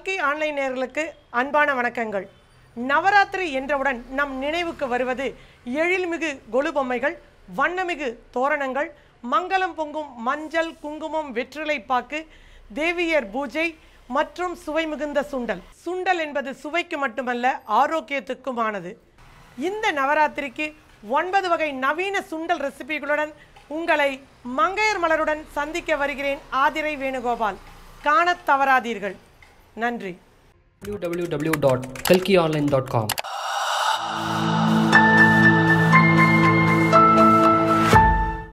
கல்கி ஆன்லைன் நேயர்களுக்கு அன்பான வணக்கங்கள் நவராத்திரி என்றவுடன் நம் நினைவுக்கு வருவது எழில்மிகு கொலு பொம்மைகள் வண்ணமிகு தோரணங்கள் மங்களம் பொங்கும் மஞ்சள் குங்குமம் வெற்றிலைப்பாக்கு தேவியர் பூஜை மற்றும் சுவை மிகுந்த சுண்டல் சுண்டல் என்பது சுவைக்கு மட்டுமல்ல ஆரோக்கியத்துக்குமானது இந்த நவராத்திரிக்கு ஒன்பது வகை நவீன சுண்டல் ரெசிபிகளுடன் உங்களை மங்கையர் மலருடன் சந்திக்க வருகிறேன் ஆதிரை வேணுகோபால் காணத் தவறாதீர்கள் நன்றி www.kalkionline.com